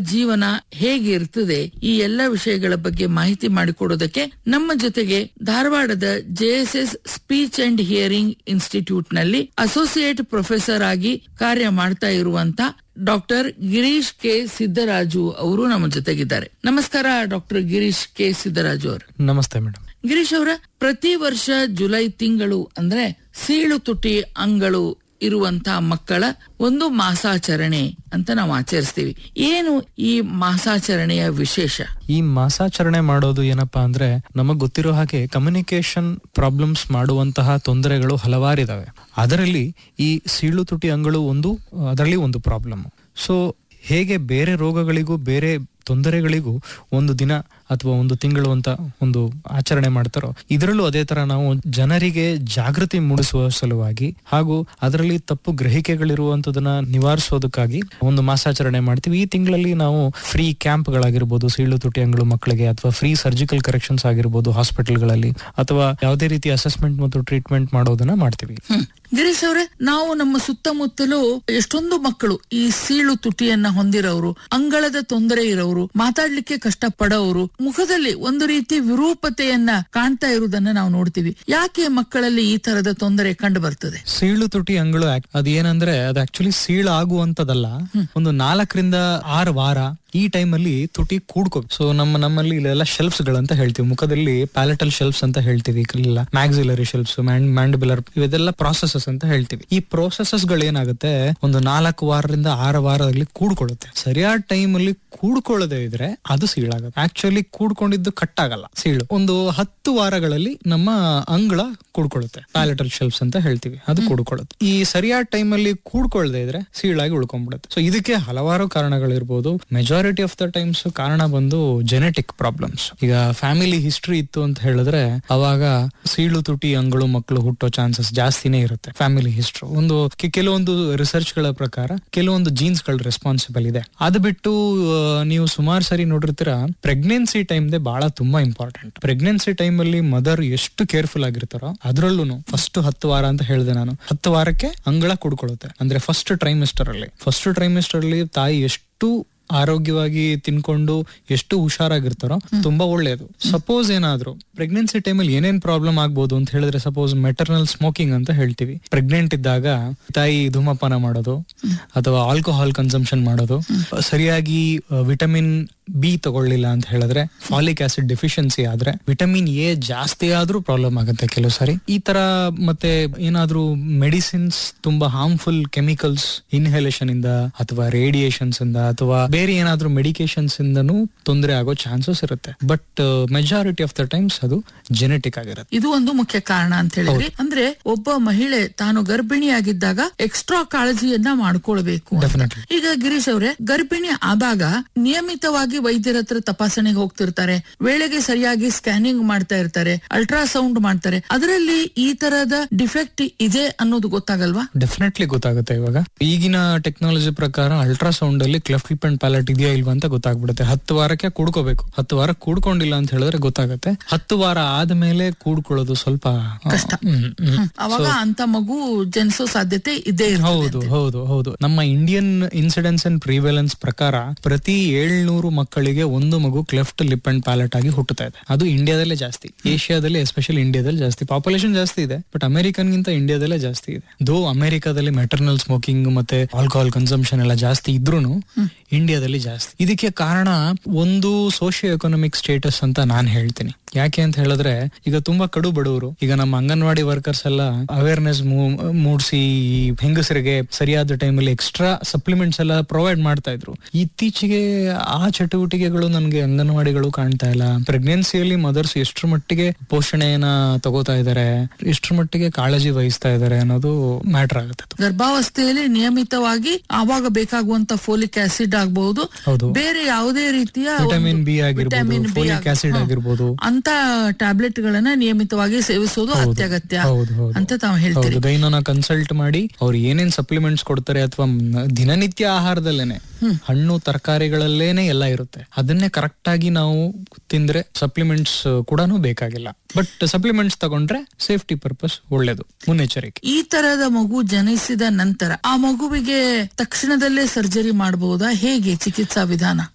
ಜೀವನ ಹೇಗಿರ್ತದೆ ಈ ಎಲ್ಲ ವಿಷಯಗಳ ಬಗ್ಗೆ ಮಾಹಿತಿ ಮಾಡಿಕೊಡೋದಕ್ಕೆ ನಮ್ಮ ಜೊತೆಗೆ ಧಾರವಾಡದ JSS speech and hearing institute ನಲ್ಲಿ ಅಸೋಸಿಯೇಟ್ ಪ್ರೊಫೆಸರ್ ಆಗಿ ಕಾರ್ಯ ಮಾಡ್ತಾ ಇರುವಂತ ಡಾಕ್ಟರ್ ಗಿರೀಶ್ ಕೆ ಸಿದ್ದರಾಜು ಅವರು ನಮ್ಮ ಜೊತೆಗಿದ್ದಾರೆ ನಮಸ್ಕಾರ ಡಾಕ್ಟರ್ ಗಿರೀಶ್ ಕೆ ಸಿದ್ದರಾಜು ಅವರು ನಮಸ್ತೆ ಮೇಡಮ್ ಗಿರೀಶ್ ಅವರ ಪ್ರತಿ ವರ್ಷ ಜುಲೈ ತಿಂಗಳು ಅಂದ್ರೆ ಸೀಳು ತುಟಿ ಅಂಗಳು ಇರುವಂತ ಮಕ್ಕಳ ಒಂದು ಮಾಸಾಚರಣೆ ಅಂತ ನಾವು ಆಚರಿಸ್ತೀವಿ ಏನು ಈ ಮಾಸಾಚರಣೆಯ ವಿಶೇಷ ಈ ಮಾಸಾಚರಣೆ ಮಾಡೋದು ಏನಪ್ಪಾ ಅಂದ್ರೆ ನಮಗ್ ಗೊತ್ತಿರೋ ಹಾಗೆ ಕಮ್ಯುನಿಕೇಶನ್ ಪ್ರಾಬ್ಲಮ್ಸ್ ಮಾಡುವಂತಹ ತೊಂದರೆಗಳು ಹಲವಾರಿದಾವೆ ಅದರಲ್ಲಿ ಈ ಸೀಳು ತುಟಿ ಅಂಗಳು ಒಂದು ಅದರಲ್ಲಿ ಒಂದು ಪ್ರಾಬ್ಲಮ್ ಸೊ ಹೇಗೆ ಬೇರೆ ರೋಗಗಳಿಗೂ ಬೇರೆ ತೊಂದರೆಗಳಿಗೂ ಒಂದು ದಿನ ಅಥವಾ ಒಂದು ತಿಂಗಳು ಅಂತ ಒಂದು ಆಚರಣೆ ಮಾಡ್ತಾರೋ ಇದರಲ್ಲೂ ಅದೇ ತರ ನಾವು ಜನರಿಗೆ ಜಾಗೃತಿ ಮೂಡಿಸುವ ಸಲುವಾಗಿ ಹಾಗೂ ಅದರಲ್ಲಿ ತಪ್ಪು ಗ್ರಹಿಕೆಗಳಿರುವಂತದನ್ನ ನಿವಾರಿಸೋದಕ್ಕಾಗಿ ಒಂದು ಮಾಸಾಚರಣೆ ಮಾಡ್ತೀವಿ ಈ ತಿಂಗಳಲ್ಲಿ ನಾವು ಫ್ರೀ ಕ್ಯಾಂಪ್ಗಳಾಗಿರ್ಬೋದು ಸೀಳು ತುಟಿ ಅಂಗಳು ಮಕ್ಕಳಿಗೆ ಅಥವಾ ಫ್ರೀ ಸರ್ಜಿಕಲ್ ಕರೆಕ್ಷನ್ಸ್ ಆಗಿರ್ಬೋದು ಹಾಸ್ಪಿಟಲ್ಗಳಲ್ಲಿ ಅಥವಾ ಯಾವುದೇ ರೀತಿ ಅಸೆಸ್ಮೆಂಟ್ ಮತ್ತು ಟ್ರೀಟ್ಮೆಂಟ್ ಮಾಡೋದನ್ನ ಮಾಡ್ತೀವಿ ಹ್ಮ್. ಗಿರೀಶ್ ಅವರೇ ನಾವು ನಮ್ಮ ಸುತ್ತಮುತ್ತಲೂ ಎಷ್ಟೊಂದು ಮಕ್ಕಳು ಈ ಸೀಳು ತುಟಿಯನ್ನ ಹೊಂದಿರೋರು ಅಂಗಳದ ತೊಂದರೆ ಇರೋರು ಮಾತಾಡ್ಲಿಕ್ಕೆ ಕಷ್ಟ ಪಡೋರು ಮುಖದಲ್ಲಿ ಒಂದು ರೀತಿ ವಿರೂಪತೆಯನ್ನ ಕಾಣ್ತಾ ಇರುವುದನ್ನ ನಾವು ನೋಡ್ತೀವಿ ಯಾಕೆ ಮಕ್ಕಳಲ್ಲಿ ಈ ತರದ ತೊಂದರೆ ಕಂಡು ಬರ್ತದೆ ಸೀಳು ತುಟಿ ಅಂಗಳು act- ಅದ್ ಏನಂದ್ರೆ ಅದು ಆಕ್ಚುಲಿ ಸೀಳು ಆಗುವಂತದಲ್ಲ ಒಂದು ನಾಲ್ಕರಿಂದ ಆರು ವಾರ ಈ ಟೈಮ್ ಅಲ್ಲಿ ತುಟಿ ಕೂಡ್ಕೋ ಸೊ ನಮ್ಮ ನಮ್ಮಲ್ಲಿ ಇಲ್ಲೆಲ್ಲ ಶೆಲ್ಫ್ಸ್ ಗಳಂತ ಹೇಳ್ತೀವಿ ಮುಖದಲ್ಲಿ ಪ್ಯಾಲೆಟಲ್ ಶೆಲ್ಫ್ಸ್ ಅಂತ ಹೇಳ್ತೀವಿ ಇಲ್ಲ ಮ್ಯಾಕ್ಸಿಲರಿ ಶೆಲ್ಫ್ಸ್ ಮ್ಯಾಂಡಿಬುಲರ್ ಇವೆಲ್ಲ ಪ್ರಾಸೆಸಸ್ ಅಂತ ಹೇಳ್ತೀವಿ ಈ ಪ್ರೋಸೆಸಸ್ ಗಳೇನಾಗುತ್ತೆ ಒಂದು ನಾಲ್ಕು ವಾರದಿಂದ ಆರು ವಾರದಲ್ಲಿ ಕೂಡ್ಕೊಳ್ಳುತ್ತೆ ಸರಿಯಾದ ಟೈಮ್ ಅಲ್ಲಿ ಕೂಡ್ಕೊಳ್ಳದೆ ಇದ್ರೆ ಅದು ಸೀಳಾಗುತ್ತೆ ಆಕ್ಚುಲಿ ಕೂಡ್ಕೊಂಡಿದ್ದು ಕಟ್ ಆಗಲ್ಲ ಸೀಳು ಒಂದು ಹತ್ತು ವಾರಗಳಲ್ಲಿ ನಮ್ಮ ಅಂಗಳ ಕೂಡ್ಕೊಳ್ಳುತ್ತೆ ಪ್ಯಾಲೆಟಲ್ ಶೆಲ್ಫ್ಸ್ ಅಂತ ಹೇಳ್ತೀವಿ ಅದು ಕೂಡ್ಕೊಳ್ಳುತ್ತೆ ಈ ಸರಿಯಾದ ಟೈಮ್ ಅಲ್ಲಿ ಕೂಡ್ಕೊಳ್ಳದೆ ಇದ್ರೆ ಸೀಳಾಗಿ ಉಳ್ಕೊಂಡ್ಬಿಡುತ್ತೆ ಸೊ ಇದಕ್ಕೆ ಹಲವಾರು ಕಾರಣಗಳಿರ್ಬೋದು ಮೆಜಾರಿಟಿ ಆಫ್ ದ ಟೈಮ್ಸ್ ಕಾರಣ ಬಂದು ಜೆನೆಟಿಕ್ ಪ್ರಾಬ್ಲಮ್ಸ್ ಈಗ ಫ್ಯಾಮಿಲಿ ಹಿಸ್ಟ್ರಿ ಇತ್ತು ಅಂತ ಹೇಳಿದ್ರೆ ಅವಾಗ ಸೀಳು ತುಟಿ ಅಂಗಳು ಮಕ್ಕಳು ಹುಟ್ಟೋ ಚಾನ್ಸಸ್ ಜಾಸ್ತಿನೇ ಇರುತ್ತೆ ಫ್ಯಾಮಿಲಿ ಹಿಸ್ಟ್ರಿ ಒಂದು ಕೆ- ಕೆಲವೊಂದು ರಿಸರ್ಚ್ ಗಳ ಪ್ರಕಾರ ಕೆಲವೊಂದು ಜೀನ್ಸ್ ಗಳು ರೆಸ್ಪಾನ್ಸಿಬಲ್ ಇದೆ ಅದು ಬಿಟ್ಟು ಆ, ನೀವು ಸುಮಾರು ಸರಿ ನೋಡಿರ್ತೀರಾ ಪ್ರೆಗ್ನೆನ್ಸಿ ಟೈಮ್ ದೇ ಬಹಳ ತುಂಬಾ ಇಂಪಾರ್ಟೆಂಟ್ ಪ್ರೆಗ್ನೆನ್ಸಿ ಟೈಮ್ ಅಲ್ಲಿ ಮದರ್ ಎಷ್ಟು ಕೇರ್ಫುಲ್ ಆಗಿರ್ತಾರೋ ಅದ್ರಲ್ಲೂ ಫಸ್ಟ್ ಹತ್ತು ವಾರ ಅಂತ ಹೇಳಿದೆ ನಾನು ಹತ್ತು ವಾರಕ್ಕೆ ಅಂಗಳ ಕುಡ್ಕೊಳ್ಳುತ್ತೆ ಅಂದ್ರೆ ಫಸ್ಟ್ ಟ್ರೈಮಿಸ್ಟರ್ ಅಲ್ಲಿ ಫಸ್ಟ್ ಟ್ರೈಮಿಸ್ಟರ್ ಅಲ್ಲಿ ತಾಯಿ ಎಷ್ಟು ಆರೋಗ್ಯವಾಗಿ ತಿನ್ಕೊಂಡು ಎಷ್ಟು ಹುಷಾರಾಗಿರ್ತಾರೋ ತುಂಬಾ ಒಳ್ಳೆಯದು ಸಪೋಸ್ ಏನಾದ್ರು ಪ್ರೆಗ್ನೆನ್ಸಿ ಟೈಮಲ್ಲಿ ಏನೇನ್ ಪ್ರಾಬ್ಲಮ್ ಆಗ್ಬೋದು ಅಂತ ಹೇಳಿದ್ರೆ ಸಪೋಸ್ ಮೆಟರ್ನಲ್ ಸ್ಮೋಕಿಂಗ್ ಅಂತ ಹೇಳ್ತೀವಿ ಪ್ರೆಗ್ನೆಂಟ್ ಇದ್ದಾಗ ತಾಯಿ ಧೂಮಪಾನ ಮಾಡೋದು ಅಥವಾ ಆಲ್ಕೋಹಾಲ್ ಕನ್ಸಂಪ್ಷನ್ ಮಾಡೋದು ಸರಿಯಾಗಿ ವಿಟಮಿನ್ ಬಿ ತಗೊಳ್ಳಿಲ್ಲ ಅಂತ ಹೇಳಿದ್ರೆ ಫಾಲಿಕ್ ಆಸಿಡ್ ಡೆಫಿಷಿಯನ್ಸಿ ಆದ್ರೆ ವಿಟಮಿನ್ ಎ ಜಾಸ್ತಿ ಆದ್ರೂ ಪ್ರಾಬ್ಲಮ್ ಆಗುತ್ತೆ ಕೆಲವು ಸಾರಿ ಈ ತರ ಮತ್ತೆ ಏನಾದ್ರೂ ಮೆಡಿಸಿನ್ಸ್ ತುಂಬಾ ಹಾರ್ಮ್ಫುಲ್ ಕೆಮಿಕಲ್ಸ್ ಇನ್ಹಲೇಷನ್ ಇಂದ ಅಥವಾ ರೇಡಿಯೇಷನ್ಸ್ ಇಂದ ಅಥವಾ ಬೇರೆ ಏನಾದ್ರೂ ಮೆಡಿಕೇಶನ್ಸ್ ಇಂದನೂ ತೊಂದರೆ ಆಗೋ ಚಾನ್ಸಸ್ ಇರುತ್ತೆ but majority of the times ಅದು ಜೆನೆಟಿಕ್ ಆಗಿರುತ್ತೆ ಇದು ಒಂದು ಮುಖ್ಯ ಕಾರಣ ಅಂತ ಹೇಳಿದ್ರಿ ಅಂದ್ರೆ ಒಬ್ಬ ಮಹಿಳೆ ತಾನು ಗರ್ಭಿಣಿಯಾಗಿದ್ದಾಗ ಎಕ್ಸ್ಟ್ರಾ ಕಾಳಜಿಯನ್ನ ಮಾಡ್ಕೊಳ್ಬೇಕು ಅಂತ. Definitely. ಈಗ ಗಿರೀಶ್ ಅವರೇ ಗರ್ಭಿಣಿ ಆದಾಗ ನಿಯಮಿತವಾಗಿ ವೈದ್ಯರ ಹತ್ರ ತಪಾಸಣೆಗೆ ಹೋಗ್ತಿರ್ತಾರೆ ವೇಳೆಗೆ ಸರಿಯಾಗಿ ಸ್ಕ್ಯಾನಿಂಗ್ ಮಾಡ್ತಾ ಇರ್ತಾರೆ ಅಲ್ಟ್ರಾಸೌಂಡ್ ಮಾಡ್ತಾರೆ ಅದರಲ್ಲಿ ಈ ತರದ ಡಿಫೆಕ್ಟ್ ಇದೆ ಅನ್ನೋದು ಗೊತ್ತಾಗಲ್ವಾ ಡೆಫಿನೆಟ್ಲಿ ಗೊತ್ತಾಗುತ್ತೆ ಇವಾಗ ಈಗಿನ ಟೆಕ್ನಾಲಜಿ ಪ್ರಕಾರ ಅಲ್ಟ್ರಾಸೌಂಡ್ ಅಲ್ಲಿ ಕ್ಲೆಫ್ಟ್ ಲಿಪ್ ಅಂಡ್ ಪ್ಯಾಲೆಟ್ ಇದೆಯಾ ಇಲ್ವಾ ಅಂತ ಗೊತ್ತಾಗ್ಬಿಡುತ್ತೆ ಹತ್ತು ವಾರಕ್ಕೆ ಕೂಡ್ಕೋಬೇಕು ಹತ್ತು ವಾರ ಕೂಡ್ಕೊಂಡಿಲ್ಲ ಅಂತ ಹೇಳಿದ್ರೆ ಗೊತ್ತಾಗುತ್ತೆ ಹತ್ತು ವಾರ ಆದ್ಮೇಲೆ ಕೂಡ್ಕೊಳ್ಳೋದು ಸ್ವಲ್ಪ ಕಷ್ಟ. ಹ್ಮ್, ಹ್ಮ್. ಅವಾಗ ಅಂತ ಮಗು ಜನಿಸೋ ಸಾಧ್ಯತೆ ಇದೇ ಇರ್ತದೆ ಹೌದು ಹೌದು ಹೌದು ನಮ್ಮ ಇಂಡಿಯನ್ ಇನ್ಸಿಡೆನ್ಸ್ ಅಂಡ್ ಪ್ರಿವೆಲೆನ್ಸ್ ಪ್ರಕಾರ ಪ್ರತಿ ಏಳ್ನೂರು ಮಕ್ಕಳಿಗೆ ಒಂದು ಮಗು ಕ್ಲೆಫ್ಟ್ ಲಿಪ್ ಅಂಡ್ ಪ್ಯಾಲೆಟ್ ಆಗಿ ಹುಟ್ಟುತ್ತಾ ಇದೆ ಅದು ಇಂಡಿಯಾದಲ್ಲೇ ಜಾಸ್ತಿ ಏಷ್ಯಾದಲ್ಲಿ ಎಸ್ಪೆಷಲಿ ಇಂಡಿಯಾದಲ್ಲಿ ಜಾಸ್ತಿ ಪಾಪ್ಯುಲೇಷನ್ ಜಾಸ್ತಿ ಇದೆ ಬಟ್ ಅಮೆರಿಕನ್ ಗಿಂತ ಇಂಡಿಯಾದಲ್ಲೇ ಜಾಸ್ತಿ ಇದೆ ದೋ ಅಮೆರಿಕಾದಲ್ಲಿ ಮೆಟರ್ನಲ್ ಸ್ಮೋಕಿಂಗ್ ಮತ್ತೆ ಆಲ್ಕೋಹಾಲ್ ಕನ್ಸಂಪ್ಷನ್ ಎಲ್ಲ ಜಾಸ್ತಿ ಇದ್ರೂನು ಇಂಡಿಯಾದಲ್ಲಿ ಜಾಸ್ತಿ ಇದಕ್ಕೆ ಕಾರಣ ಒಂದು ಸೋಶಿಯೋ ಎಕನಾಮಿಕ್ ಸ್ಟೇಟಸ್ ಅಂತ ನಾನ್ ಹೇಳ್ತೀನಿ ಯಾಕೆ ಅಂತ ಹೇಳಿದ್ರೆ ಈಗ ತುಂಬಾ ಕಡು ಬಡವರು ಈಗ ನಮ್ಮ ಅಂಗನವಾಡಿ ವರ್ಕರ್ಸ್ ಎಲ್ಲ ಅವೇರ್ನೆಸ್ ಮೂಡಿಸಿ ಹೆಂಗಸರಿಗೆ ಸರಿಯಾದ ಟೈಮಲ್ಲಿ ಎಕ್ಸ್ಟ್ರಾ ಸಪ್ಲಿಮೆಂಟ್ಸ್ ಎಲ್ಲ ಪ್ರೊವೈಡ್ ಮಾಡ್ತಾ ಇದ್ರು ಇತ್ತೀಚೆಗೆ ಆ ಚಟುವಟಿಕೆಗಳು ನನಗೆ ಅಂಗನವಾಡಿಗಳು ಕಾಣ್ತಾ ಇಲ್ಲ ಪ್ರೆಗ್ನೆನ್ಸಿಯಲ್ಲಿ ಮದರ್ಸ್ ಎಷ್ಟರ ಮಟ್ಟಿಗೆ ಪೋಷಣೆಯನ್ನ ತಗೋತಾ ಇದ್ದಾರೆ ಎಷ್ಟರ ಮಟ್ಟಿಗೆ ಕಾಳಜಿ ವಹಿಸ್ತಾ ಇದ್ದಾರೆ ಅನ್ನೋದು ಮ್ಯಾಟರ್ ಆಗುತ್ತೆ ಅದು. ಗರ್ಭಾವಸ್ಥೆಯಲ್ಲಿ ನಿಯಮಿತವಾಗಿ ಆವಾಗ ಬೇಕಾಗುವಂತ ಫೋಲಿಕ್ ಆಸಿಡ್ ಆಗಬಹುದು ಹೌದು ಬೇರೆ ಯಾವುದೇ ರೀತಿಯ ಒಂದು ವಿಟಮಿನ್ ಬಿ ಆಗಿರ್ಬೋದು ವಿಟಮಿನ್ ಬಿ ಫೋಲಿಕ್ ಆಸಿಡ್ ಆಗಿರ್ಬೋದು ಅಂತ ಟ್ಯಾಬ್ಲೆಟ್ ಗಳನ್ನ ನಿಯಮಿತವಾಗಿ ಸೇವಿಸೋದು ಅತ್ಯಗತ್ಯ ಹೌದು ಹೌದು ಅಂತ ತಾವು ಹೇಳ್ತೀರಿ ಹೌದು ಗೈನೋನ ಕನ್ಸಲ್ಟ್ ಮಾಡಿ ಅವ್ರು ಏನೇನ್ ಸಪ್ಲಿಮೆಂಟ್ಸ್ ಕೊಡ್ತಾರೆ ಅಥವಾ ದಿನನಿತ್ಯ ಆಹಾರದಲ್ಲೇನೆ ಹಣ್ಣು ತರಕಾರಿಗಳಲ್ಲೇನೆ ಎಲ್ಲ ಇರುತ್ತೆ ಅದನ್ನೇ ಕರೆಕ್ಟ್ ಆಗಿ ನಾವು ತಿಂದ್ರೆ ಸಪ್ಲಿಮೆಂಟ್ಸ್ ಕೂಡ ಬೇಕಾಗಿಲ್ಲ ಬಟ್ ಸಪ್ಲಿಮೆಂಟ್ಸ್ ತಗೊಂಡ್ರೆ ಸೇಫ್ಟಿ ಪರ್ಪಸ್ ಒಳ್ಳೇದು ಮುನ್ನೆಚ್ಚರಿಕೆ ಈ ತರದ ಮಗು ಜನಿಸಿದ ನಂತರ ಆ ಮಗುವಿಗೆ ತಕ್ಷಣದಲ್ಲೇ ಸರ್ಜರಿ ಮಾಡಬಹುದಾ ಹೇಗೆ ಚಿಕಿತ್ಸಾ ವಿಧಾನ